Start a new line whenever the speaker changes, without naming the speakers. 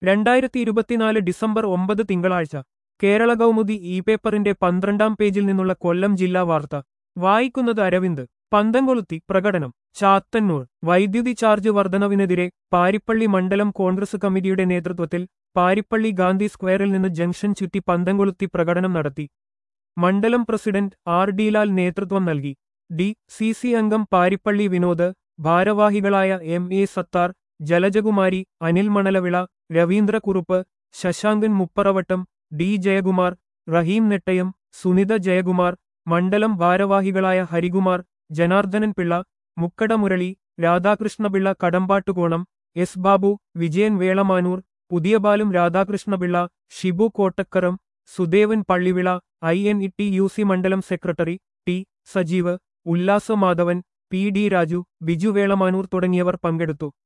രണ്ടായിരത്തി ഇരുപത്തിനാല് ഡിസംബർ ഒമ്പത് തിങ്കളാഴ്ച കേരള കൗമുദി ഇ പേപ്പറിന്റെ പന്ത്രണ്ടാം പേജിൽ നിന്നുള്ള കൊല്ലം ജില്ലാ വാർത്ത വായിക്കുന്നത് അരവിന്ദ് പന്തംകൊളുത്തി പ്രകടനം ചാത്തന്നൂർ വൈദ്യുതി ചാർജ് വർധനവിനെതിരെ പാരിപ്പള്ളി മണ്ഡലം കോൺഗ്രസ് കമ്മിറ്റിയുടെ നേതൃത്വത്തിൽ പാരിപ്പള്ളി ഗാന്ധി സ്ക്വയറിൽ നിന്ന് ജംഗ്ഷൻ ചുറ്റി പന്തംകൊളുത്തി പ്രകടനം നടത്തി മണ്ഡലം പ്രസിഡന്റ് ആർ ഡി ലാൽ നേതൃത്വം നൽകി ഡി സി സി അംഗം പാരിപ്പള്ളി വിനോദ് ഭാരവാഹികളായ M A Sathar Jalajakumari Anil Manalavila Raveendrakurup Sasankan Mupparavattam D Jayakumar Rahim Nettayam Sunitha Jayakumar മണ്ഡലം ഭാരവാഹികളായ Harikumar Janardhanan Pillai Mukkada Murali Radhakrishnapillai Kadambattukonam S Babu Vijayan Velamanoor Puthiyapalam Radhakrishnapillai Shibu Kottakkaram Sudevan Pallivila I N E T U C മണ്ഡലം secretary T Sajeev Ullasa Madhavan P D Raju Biju Velamanoor തുടങ്ങിയവർ പങ്കെടുത്തു